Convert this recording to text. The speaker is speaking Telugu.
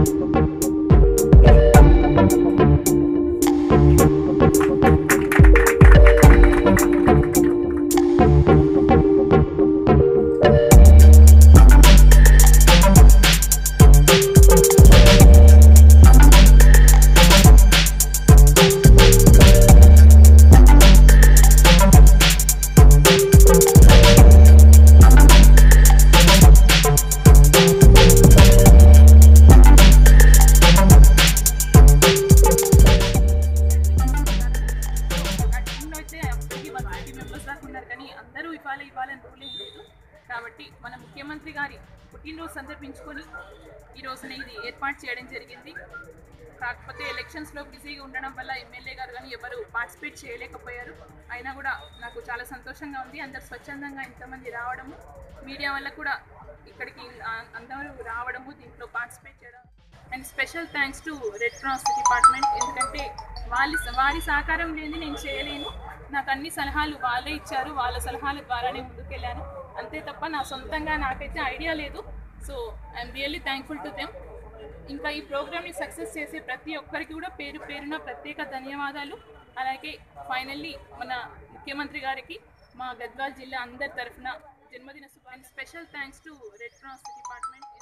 ఆ టీంలో అయితే అప్పటికి వన్ ఫిఫ్టీ మెంబర్స్ దాకా ఉన్నారు కానీ అందరూ ఇవ్వాలి ఇవ్వాలని రూల్ ఏం లేదు కాబట్టి మన ముఖ్యమంత్రి గారి పుట్టినరోజు సందర్భించుకొని ఈ రోజున ఇది ఏర్పాటు చేయడం జరిగింది కాకపోతే ఎలక్షన్స్లో బిజీగా ఉండడం వల్ల ఎమ్మెల్యే గారు కానీ ఎవరు పార్టిసిపేట్ చేయలేకపోయారు అయినా కూడా నాకు చాలా సంతోషంగా ఉంది అందరు స్వచ్ఛందంగా ఇంతమంది రావడము మీడియా వల్ల కూడా ఇక్కడికి ఆ- అందరూ రావడము దీంట్లో పార్టిసిపేట్ చేయడం and special thanks to red cross department ఎందుకంటే వాళ్ళ వారి సహకారం లేని నేను చేయలేను నాకు అన్ని సలహాలు వాళ్ళే ఇచ్చారు వాళ్ళ సలహాల ద్వారానే ముందుకెళ్ళాను అంతే తప్ప నా సొంతంగా నాకైతే ఐడియా లేదు so I'm really thankful to them ఇంకా ఈ ప్రోగ్రామ్ని సక్సెస్ చేసే ప్రతి ఒక్కరికి కూడా పేరు పేరున ప్రత్యేక ధన్యవాదాలు అలాగే ఫైనల్లీ మన ముఖ్యమంత్రి గారికి మా గద్వాల్ జిల్లా అందరి తరఫున జన్మదిన శుభాన్ని special thanks to red cross department